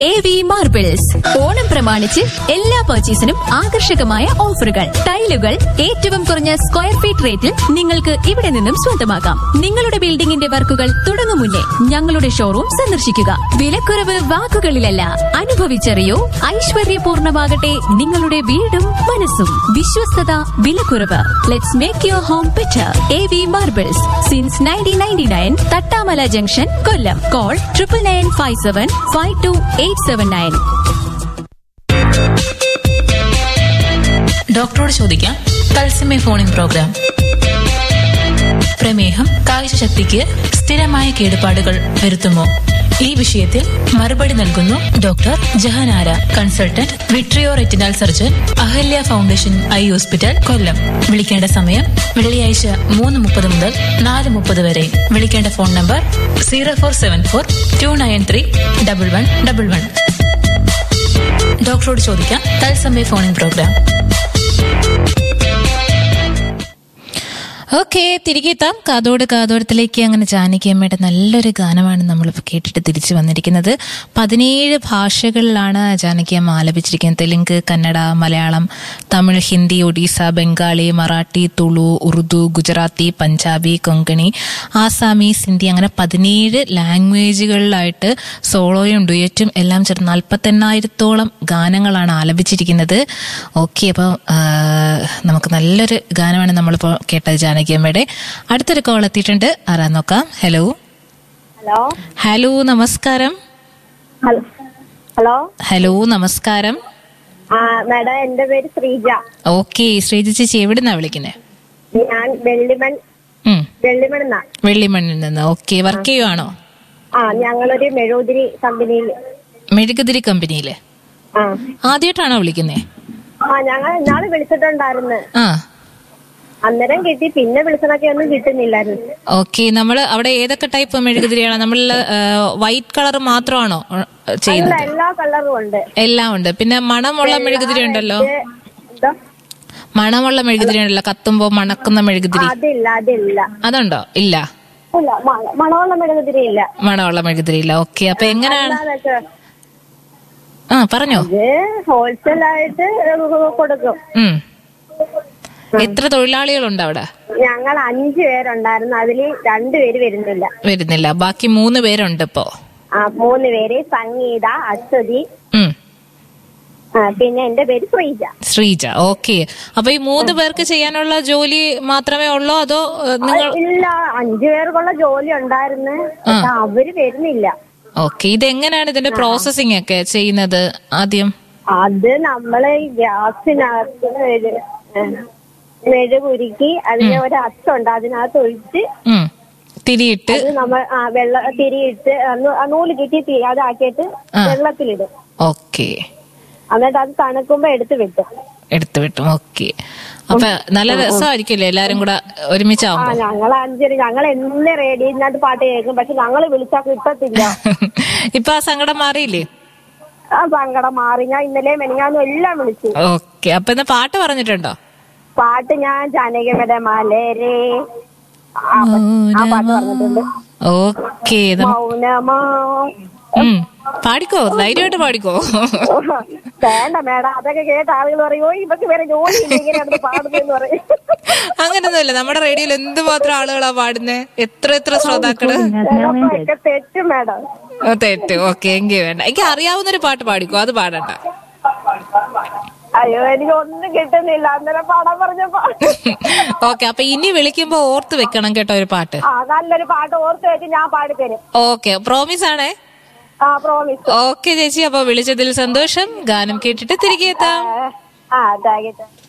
A V marbles Onam പ്രമാണിച്ച് എല്ലാ പർച്ചേസിനും ആകർഷകമായ ഓഫറുകൾ ടൈലുകൾ ഏറ്റവും കുറഞ്ഞ സ്ക്വയർ ഫീറ്റ് റേറ്റിൽ നിങ്ങൾക്ക് ഇവിടെ നിന്നും സ്വന്തമാക്കാം നിങ്ങളുടെ ബിൽഡിംഗിന്റെ വർക്കുകൾ തുടങ്ങും മുന്നേ ഞങ്ങളുടെ ഷോറൂം സന്ദർശിക്കുക വിലക്കുറവ് വാക്കുകളിലല്ല അനുഭവിച്ചറിയൂ ഐശ്വര്യപൂർണമാകട്ടെ നിങ്ങളുടെ വീടും മനസ്സും വിശ്വസ്തത വിലക്കുറവ് let's make your home better A V marbles since nineteen ninety nine Thattamala junction Kollam call triple nine five seven five two eight seven nine ഡോക്ടറോട് ചോദിക്കാം തത്സമയ ഫോണിൻ പ്രോഗ്രാം പ്രമേഹം കാഴ്ചശക്തിക്ക് സ്ഥിരമായ കേടുപാടുകൾ വരുത്തുമോ ഈ വിഷയത്തിൽ മറുപടി നൽകുന്നു doctor Jahanara consultant vitreo retinal surgeon Ahalya foundation eye hospital Kollam വിളിക്കേണ്ട സമയം വെള്ളിയാഴ്ച മൂന്ന് മുപ്പത് മുതൽ നാല് മുപ്പത് വരെ വിളിക്കേണ്ട phone number zero four seven four two nine three double one double one ഡോക്ടറോട് ചോദിക്കാം തത്സമയ ഫോണിൻ പ്രോഗ്രാം ഓക്കെ തിരികെ എത്താം കാതോട് കാതോടത്തിലേക്ക് അങ്ങനെ ജാനകിയമ്മയുടെ നല്ലൊരു ഗാനമാണ് നമ്മളിപ്പോൾ കേട്ടിട്ട് തിരിച്ചു വന്നിരിക്കുന്നത് പതിനേഴ് ഭാഷകളിലാണ് ജാനകിയമ്മ ആലപിച്ചിരിക്കുന്നത് തെലുങ്ക് കന്നഡ മലയാളം തമിഴ് ഹിന്ദി ഒഡീസ ബംഗാളി മറാഠി തുളു ഉറുദു ഗുജറാത്തി പഞ്ചാബി കൊങ്കണി ആസാമി സിന്ധി അങ്ങനെ പതിനേഴ് ലാംഗ്വേജുകളിലായിട്ട് സോളോയും ഡുയറ്റും എല്ലാം ചേർന്ന് നാൽപ്പത്തെണ്ണായിരത്തോളം ഗാനങ്ങളാണ് ആലപിച്ചിരിക്കുന്നത് ഓക്കെ അപ്പോൾ നമുക്ക് നല്ലൊരു ഗാനമാണ് നമ്മളിപ്പോൾ കേട്ടത് ജാനകിയമ്മയുടെ അടുത്തൊരു കോൾ എത്തിയിട്ടുണ്ട് ആരാ നോക്കാം ഹലോ ഹലോ ഹലോ നമസ്കാരം ഹലോ ഹലോ ഹലോ നമസ്കാരം ആ മാഡം എന്റെ പേര് ശ്രീജ ഓക്കെ ശ്രീജ ചേച്ചി എവിടുന്നാ വിളിക്കുന്നത് ഞാൻ വെള്ളിമൺ വെള്ളിമണെന്നാ വെള്ളിമണ്ണിൽ നിന്ന് ഓക്കെ വർക്ക് ചെയ്യുവാണോ ആ ഞങ്ങളൊരു മെഴുകുതിരി കമ്പനിയിൽ മെഴുകുതിരി കമ്പനിയില് ആ ആദ്യമായിട്ടാണോ വിളിക്കുന്നേ ആ ഞങ്ങൾ ഇന്നാള് വിളിച്ചിട്ടുണ്ടായിരുന്നു ആ അന്നേരം കിട്ടി പിന്നെ വിളിച്ചതൊക്കെ ഒന്നും കിട്ടുന്നില്ലായിരുന്നു ഓക്കെ നമ്മൾ അവിടെ ഏതൊക്കെ ടൈപ്പ് മെഴുകുതിരിയാണ് നമ്മൾ വൈറ്റ് കളർ മാത്രമാണോ ഉ- അല്ല ചെയ്യുന്നത് എല്ലാ കളറും ഉണ്ട് എല്ലാം ഉണ്ട് പിന്നെ മണമുള്ള മെഴുകുതിരി ഉണ്ടല്ലോ ഇത് എന്തോ മണമുള്ള മെഴുകുതിരി ഉണ്ടല്ലോ കത്തുമ്പോ മണക്കുന്ന മെഴുകുതിരി അതില്ല അതില്ല അതുണ്ടോ ഇല്ല ഇല്ല മണ- മണമുള്ള മെഴുകുതിരി ഇല്ല മണമുള്ള മെഴുകുതിരി ഇല്ല ഓക്കെ അപ്പൊ എങ്ങനെയാണ് എന്താന്ന് വെച്ചാ ആ പറഞ്ഞോ ഇത് ഹോൾസെയിൽ ആയിട്ട് കൊടുക്കും ഉം എത്ര തൊഴിലാളികളുണ്ട് അവിടെ ഞങ്ങൾ അഞ്ചു പേരുണ്ടായിരുന്നു അതിൽ രണ്ടുപേര് വരുന്നില്ല വരുന്നില്ല ബാക്കി മൂന്ന് പേരുണ്ട് ഇപ്പോ ആ മൂന്ന് പേര് സംഗീത അശ്വതി ഉം ആ, പിന്നെ എന്റെ പേര് ശ്രീജ ശ്രീജ ഓക്കെ അപ്പൊ ഈ മൂന്ന് പേർക്ക് ചെയ്യാനുള്ള ജോലി മാത്രമേ ഉള്ളോ അതോ ഏഹ്, നിങ്ങൾ ഇല്ല അഞ്ചു പേർക്കുള്ള ജോലി ഉണ്ടായിരുന്നു പക്ഷെ അവര് വരുന്നില്ല ഓക്കെ ഇതെങ്ങനെയാണ് ഇതിന്റെ പ്രോസസ്സിംഗ് ഒക്കെ ചെയ്യുന്നത് ആദ്യം അത് നമ്മള് ഈ ഗ്യാസിനകത്ത് മെഴു മെഴുകുരുക്കി അതിന് ഒരു അച്ചുണ്ട് അതിനകത്ത് ഒഴിച്ച് ഉം തിരിയിട്ട് അത് നമ്മൾ ആ വെള്ള തിരിയിട്ട് ആ നൂ- ആ നൂല് കിട്ടി തി- അതാക്കിയിട്ട് ആ. വെള്ളത്തിലിടും ഓക്കെ എന്നിട്ട് അത് തണുക്കുമ്പോ എടുത്ത് വെട്ടും എടുത്തു വിട്ടും ഓക്കെ അപ്പൊ നല്ല രസമായിരിക്കില്ലേ എല്ലാരും കൂടെ ആ ഒരുമിച്ചാവുമ്പോ ഞങ്ങൾ അഞ്ചര് ഞങ്ങൾ എന്ന് റേഡിയോനകത്ത് പാട്ട് കേൾക്കും പക്ഷെ ഞങ്ങള് വിളിച്ചാൽ കിട്ടത്തില്ല ഇപ്പൊ ആ സങ്കടം മാറിയില്ലേ ആ സങ്കടം മാറി ഞാൻ ഇന്നലെ മെനിങ്ങാന്നും എല്ലാം വിളിച്ചു ഓക്കെ അപ്പൊ ഇന്ന് പാട്ട് പറഞ്ഞിട്ടുണ്ടോ പാട്ട് ഞാൻ ജാനകിയുടെ മലരേ ആ പ- ആ പാട്ട് പറഞ്ഞിട്ടുണ്ട് ഓക്കെ മൗനമാ പാടിക്കോ ധൈര്യമായിട്ട് പാടിക്കോ വേണ്ട മേഡം അതൊക്കെ കേട്ട ആളുകൾ പറയും "ഓ, ഇവക്ക് വേറെ ജോലി ഇല്ല ഇങ്ങനെയാണ് പാടുന്നതെന്ന് പറയും അങ്ങനൊന്നുമില്ല നമ്മുടെ റേഡിയോയിൽ എന്തുമാത്രം ആളുകളാ പാടുന്നേ എത്ര എത്ര ശ്രോതാക്കള് ചിലപ്പോ ഒക്കെ തെറ്റും മേഡം ഓ, തെറ്റ് ഓക്കെ എങ്കിൽ വേണ്ട എനിക്ക് അറിയാവുന്ന ഒരു പാട്ട് പാടിക്കോ അത് പാടണ്ട അയ്യോ എനിക്ക് ഒന്നും കിട്ടുന്നില്ല അന്നേരം പാടാൻ പറഞ്ഞപ്പോ ഓക്കെ അപ്പൊ ഇനി വിളിക്കുമ്പോ ഓർത്ത് വെക്കണം കേട്ടോ ഒരു പാട്ട് ആ നല്ലൊരു പാട്ട് ഓർത്ത് വെച്ച് ഞാൻ പാടിത്തരും ഓക്കെ പ്രോമിസ് ആണേ ആ പ്രോമിസ് ഓക്കെ ചേച്ചി അപ്പൊ വിളിച്ചതിൽ സന്തോഷം ഗാനം കേട്ടിട്ട് തിരികെ എത്താം ആ താങ്ക് യു